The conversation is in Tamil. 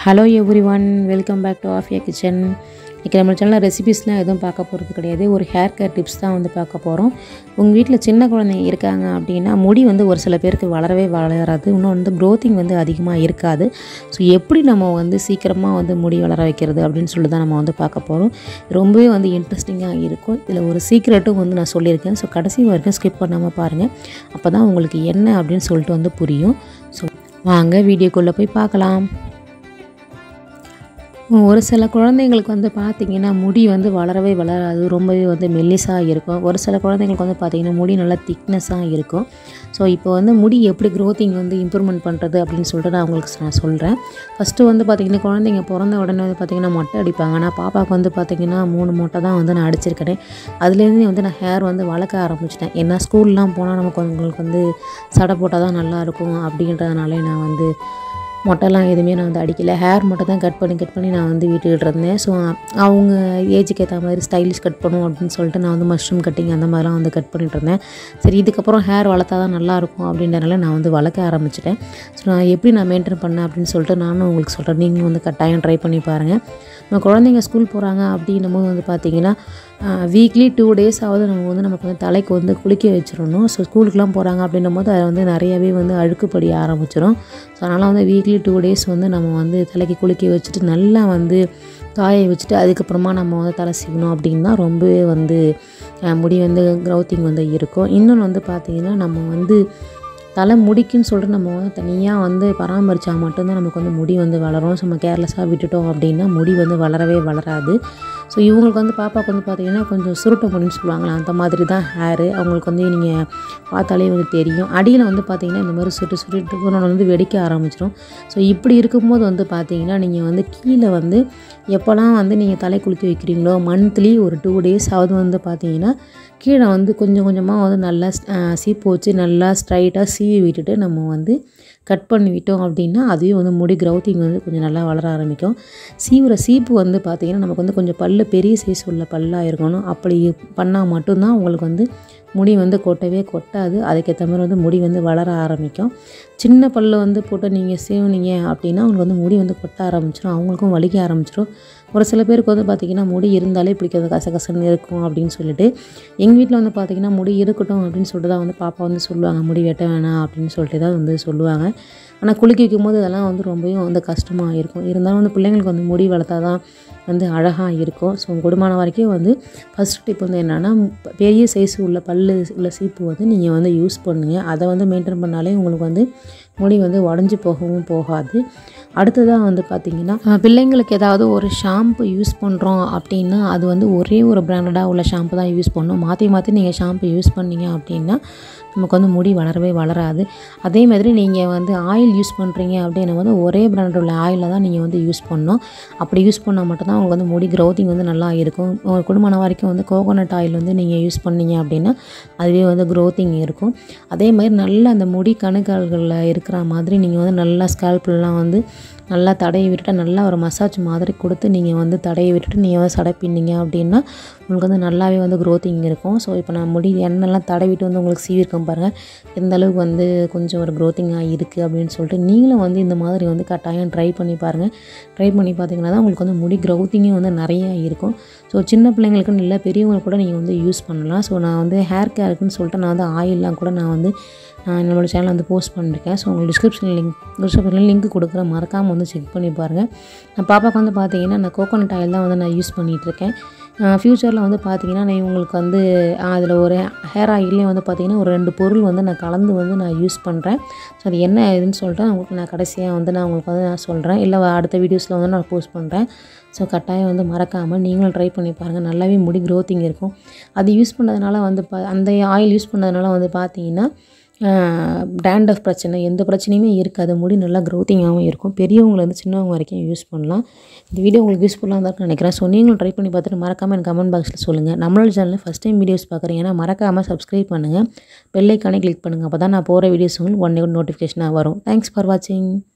hello everyone welcome back to Afiya kitchen இன்றைக்கி நம்ம சேனலில் ரெசிபிஸ்லாம் எதுவும் பார்க்க போகிறது கிடையாது ஒரு ஹேர் கேர் டிப்ஸ் தான் வந்து பார்க்க போகிறோம் உங்கள் வீட்டில் சின்ன குழந்தைங்க இருக்காங்க அப்படின்னா முடி வந்து ஒரு சில பேருக்கு வளரவே வளராது இன்னும் வந்து க்ரோத்திங் வந்து அதிகமாக இருக்காது ஸோ எப்படி நம்ம வந்து சீக்கிரமாக வந்து முடி வளர வைக்கிறது அப்படின்னு சொல்லி தான் நம்ம வந்து பார்க்க போகிறோம் ரொம்பவே வந்து இன்ட்ரெஸ்டிங்காக இருக்கும் இதில் ஒரு சீக்ரெட்டும் வந்து நான் சொல்லியிருக்கேன் ஸோ கடைசி வரைக்கும் ஸ்கிப் பண்ணாமல் பாருங்கள் அப்போ தான் உங்களுக்கு என்ன அப்படின்னு சொல்லிட்டு வந்து புரியும் ஸோ வாங்க வீடியோக்குள்ளே போய் பார்க்கலாம் ஒரு சில குழந்தைங்களுக்கு வந்து பார்த்திங்கன்னா முடி வந்து வளரவே வளராது ரொம்பவே வந்து மெல்லிஸாக இருக்கும் ஒரு சில குழந்தைங்களுக்கு வந்து பார்த்திங்கன்னா முடி நல்லா திக்னஸாக இருக்கும் ஸோ இப்போ வந்து முடி எப்படி க்ரோத்திங் வந்து இம்ப்ரூவ்மெண்ட் பண்ணுறது அப்படின்னு சொல்லிட்டு நான் உங்களுக்கு நான் சொல்கிறேன் ஃபஸ்ட்டு வந்து பார்த்திங்கன்னா குழந்தைங்க பிறந்த உடனே வந்து பார்த்திங்கன்னா மொட்டை அடிப்பாங்க நான் பாப்பாவுக்கு வந்து பார்த்திங்கன்னா மூணு மொட்டை தான் வந்து நான் அடிச்சிருக்கிறேன் அதுலேருந்து வந்து நான் ஹேர் வந்து வளர்க்க ஆரம்பிச்சிட்டேன் ஏன்னா ஸ்கூல்லாம் போனால் நமக்கு உங்களுக்கு வந்து சடை போட்டால் தான் நல்லாயிருக்கும் அப்படின்றதுனாலே நான் வந்து மொட்டைலாம் எதுவுமே நான் வந்து அடிக்கலை ஹேர் மட்டும் தான் கட் பண்ணி கட் பண்ணி நான் வந்து வீட்டுக்கிட்டு இருந்தேன் ஸோ அவங்க ஏஜுக்கு ஏற்ற மாதிரி ஸ்டைலிஷ் கட் பண்ணும் அப்படின்னு சொல்லிட்டு நான் வந்து மஷ்ரூம் கட்டிங் அந்த மாதிரிலாம் வந்து கட் பண்ணிட்டு இருந்தேன் சரி இதுக்கப்புறம் ஹேர் வளர்த்தா தான் நல்லாயிருக்கும் அப்படின்றனால நான் வந்து வளர்க்க ஆரம்பிச்சிட்டேன் ஸோ நான் எப்படி நான் மெயின்டைன் பண்ணேன் அப்படின்னு சொல்லிட்டு நானும் உங்களுக்கு சொல்கிறேன் நீங்களும் வந்து கட்டாயம் ட்ரை பண்ணி பாருங்கள் நம்ம குழந்தைங்க ஸ்கூல் போகிறாங்க அப்படின்னும் போது வந்து பார்த்திங்கன்னா வீக்லி டூ டேஸ் ஆகுது நம்ம வந்து நமக்கு வந்து தலைக்கு வந்து குளிக்க வச்சிடணும் ஸோ ஸ்கூலுக்குலாம் போகிறாங்க அப்படின்னும் போது அதில் வந்து நிறையவே வந்து அழுக்கு படிய ஆரம்பிச்சிடும் ஸோ அதனால் வந்து வீக்லி டூ டேஸ் வந்து நம்ம வந்து தலைக்கு குளிக்க வச்சுட்டு நல்லா வந்து காய வச்சுட்டு அதுக்கப்புறமா நம்ம வந்து தலை சீவணும் அப்படின்னா ரொம்பவே வந்து முடி வந்து க்ரௌத்திங் வந்து இருக்கும் இன்னொன்று வந்து பார்த்திங்கன்னா நம்ம வந்து தலை முடிக்குன்னு சொல்லிட்டு நம்ம வந்து தனியாக வந்து பராமரித்தா மட்டும்தான் நமக்கு வந்து முடி வந்து வளரும் ஸோ நம்ம கேர்லெஸ்ஸாக விட்டுட்டோம் அப்படின்னா முடி வந்து வளரவே வளராது ஸோ இவங்களுக்கு வந்து பாப்பாவுக்கு வந்து பார்த்திங்கன்னா கொஞ்சம் சுருட்ட முடின்னு சொல்லுவாங்களா அந்த மாதிரி தான் ஹேரு அவங்களுக்கு வந்து நீங்கள் பார்த்தாலே வந்து தெரியும் அடியில் வந்து பார்த்திங்கன்னா இந்த மாதிரி சுட்டு சுருட்டு வந்து வெடிக்க ஆரம்பிச்சிடும் ஸோ இப்படி இருக்கும்போது வந்து பார்த்திங்கன்னா நீங்கள் வந்து கீழே வந்து எப்போல்லாம் வந்து நீங்கள் தலை குளிக்க வைக்கிறீங்களோ மந்த்லி ஒரு டூ டேஸ் ஆகுது வந்து பார்த்தீங்கன்னா கீழே வந்து கொஞ்சம் கொஞ்சமாக வந்து நல்லா சீப்பு வச்சு நல்லா ஸ்ட்ரைட்டாக சீவி விட்டுட்டு நம்ம வந்து கட் பண்ணி விட்டோம் அப்படின்னா அதுவே வந்து முடி க்ரௌத்திங் வந்து கொஞ்சம் நல்லா வளர ஆரம்பிக்கும் சீவுற சீப்பு வந்து பார்த்திங்கன்னா நமக்கு வந்து கொஞ்சம் பல்லு பெரிய சைஸ் உள்ள பல்லாக இருக்கணும் அப்படி பண்ணால் மட்டும்தான் உங்களுக்கு வந்து முடி வந்து கொட்டவே கொட்டாது அதுக்கேற்ற மாதிரி வந்து முடி வந்து வளர ஆரம்பிக்கும் சின்ன பல்லு வந்து போட்டு நீங்கள் சீவுனீங்க அப்படின்னா உங்களுக்கு வந்து முடி வந்து கொட்ட ஆரம்பிச்சிடும் அவங்களுக்கும் வலிக்க ஆரம்பிச்சிடும் ஒரு சில பேருக்கு வந்து பார்த்திங்கன்னா முடி இருந்தாலே பிடிக்காது கசகசன்னு இருக்கும் அப்படின்னு சொல்லிட்டு எங்கள் வீட்டில் வந்து பார்த்திங்கன்னா முடி இருக்கட்டும் அப்படின்னு சொல்லிட்டு தான் வந்து பாப்பா வந்து சொல்லுவாங்க முடி வெட்ட வேணாம் அப்படின்னு சொல்லிட்டு தான் வந்து சொல்லுவாங்க ஆனால் குளிக்க வைக்கும் போது இதெல்லாம் வந்து ரொம்பவும் வந்து கஷ்டமாக இருக்கும் இருந்தாலும் வந்து பிள்ளைங்களுக்கு வந்து முடி வளர்த்தா தான் வந்து அழகாக இருக்கும் ஸோ குடும்பமான வரைக்கும் வந்து ஃபஸ்ட் டிப் வந்து என்னென்னா பெரிய சைஸ் உள்ள பல் உள்ள சீப்பு வந்து நீங்கள் வந்து யூஸ் பண்ணுங்கள் அதை வந்து மெயின்டைன் பண்ணாலே உங்களுக்கு வந்து முடி வந்து உடஞ்சி போகவும் போகாது அடுத்ததாக வந்து பார்த்திங்கன்னா பிள்ளைங்களுக்கு ஏதாவது ஒரு ஷாம்பு யூஸ் பண்ணுறோம் அப்படின்னா அது வந்து ஒரே ஒரு பிராண்டடாக உள்ள ஷாம்பு தான் யூஸ் பண்ணணும் மாற்றி மாற்றி நீங்கள் ஷாம்பு யூஸ் பண்ணீங்க அப்படின்னா நமக்கு வந்து முடி வளரவே வளராது அதே மாதிரி நீங்கள் வந்து ஆயில் யூஸ் பண்ணுறீங்க அப்படின்னா வந்து ஒரே பிராண்ட் உள்ள ஆயிலில் தான் நீங்கள் வந்து யூஸ் பண்ணணும் அப்படி யூஸ் பண்ணால் மட்டும்தான் உங்களுக்கு வந்து முடி க்ரோத்திங் வந்து நல்லா இருக்கும் குடும்பம் வரைக்கும் வந்து கோகோனட் ஆயில் வந்து நீங்கள் யூஸ் பண்ணீங்க அப்படின்னா அதுவே வந்து க்ரோத்திங் இருக்கும் அதே மாதிரி நல்லா அந்த முடி கணுக்கால்களில் இருக்கிற மாதிரி நீங்கள் வந்து நல்லா ஸ்கேல்ப்லாம் வந்து நல்லா தடவி விட்டுட்டு நல்லா ஒரு மசாஜ் மாதிரி கொடுத்து நீங்கள் வந்து தடவி விட்டுட்டு நீங்கள் வந்து சடை பின்னீங்க அப்படின்னா உங்களுக்கு வந்து நல்லாவே வந்து க்ரோத்திங் இருக்கும் ஸோ இப்போ நான் முடி எண்ணெய்லாம் தடவிட்டு வந்து உங்களுக்கு சீவிருக்கேன் பாருங்கள் எந்த அளவுக்கு வந்து கொஞ்சம் ஒரு க்ரோத்திங்காக இருக்குது அப்படின்னு சொல்லிட்டு நீங்களும் வந்து இந்த மாதிரி வந்து கட்டாயம் ட்ரை பண்ணி பாருங்கள் ட்ரை பண்ணி பார்த்தீங்கன்னா தான் உங்களுக்கு வந்து முடி க்ரௌத்திங்கும் வந்து நிறையா இருக்கும் ஸோ சின்ன பிள்ளைங்களுக்குன்னு இல்லை பெரியவங்களுக்கு கூட நீங்கள் வந்து யூஸ் பண்ணலாம் ஸோ நான் வந்து ஹேர் கேருக்குன்னு சொல்லிட்டு நான் வந்து ஆயிலெலாம் கூட நான் வந்து நம்மளோட சேனல் வந்து போஸ்ட் பண்ணியிருக்கேன் ஸோ உங்களுக்கு டிஸ்கிரிப்ஷன் லிங்க் டிஸ்கிரிப்ஷனில் லிங்க் கொடுக்குறேன் மறக்காமல் வந்து செக் பண்ணி பாருங்கள் நான் பாப்பாவுக்கு வந்து பார்த்தீங்கன்னா நான் கோகோனட் ஆயில் தான் வந்து நான் யூஸ் பண்ணிகிட்ருக்கேன் ஃப்யூச்சரில் வந்து பார்த்திங்கன்னா நான் உங்களுக்கு வந்து அதில் ஒரு ஹேர் ஆயிலே வந்து பார்த்திங்கன்னா ஒரு ரெண்டு பொருள் வந்து நான் கலந்து வந்து நான் யூஸ் பண்ணுறேன் ஸோ அது என்ன இதுன்னு சொல்லிட்டு உங்களுக்கு நான் கடைசியாக வந்து நான் உங்களுக்கு வந்து நான் சொல்கிறேன் இல்லை அடுத்த வீடியோஸில் வந்து நான் போஸ்ட் பண்ணுறேன் ஸோ கட்டாயம் வந்து மறக்காமல் நீங்களும் ட்ரை பண்ணி பாருங்கள் நல்லாவே முடி க்ரோத்திங் இருக்கும் அது யூஸ் பண்ணதுனால வந்து பா அந்த ஆயில் யூஸ் பண்ணதுனால வந்து பார்த்தீங்கன்னா டேண்டஃப் பிரச்சனை எந்த பிரச்சனையுமே இருக்காது முடி நல்லா க்ரோத்திங்காகவும் இருக்கும் பெரியவங்கலேருந்து சின்னவங்க வரைக்கும் யூஸ் பண்ணலாம் இந்த வீடியோ உங்களுக்கு யூஸ்ஃபுல்லாக தான் நினைக்கிறேன் ஸோ நீங்களும் ட்ரை பண்ணி பார்த்துட்டு மறக்காமல் எனக்கு கமெண்ட் பாக்ஸில் சொல்லுங்கள் நம்மளோட சேனலில் ஃபஸ்ட் டைம் வீடியோஸ் பார்க்குறீங்கன்னா மறக்காமல் சப்ஸ்கிரைப் பண்ணுங்கள் பெல்லைக்கானே கிளிக் பண்ணுங்கள் அப்போ தான் நான் போகிற வீடியோஸ் உங்களுக்கு ஒன் நோட்டிஃபிகேஷனாக வரும் தேங்க்ஸ் ஃபார் வாட்சிங்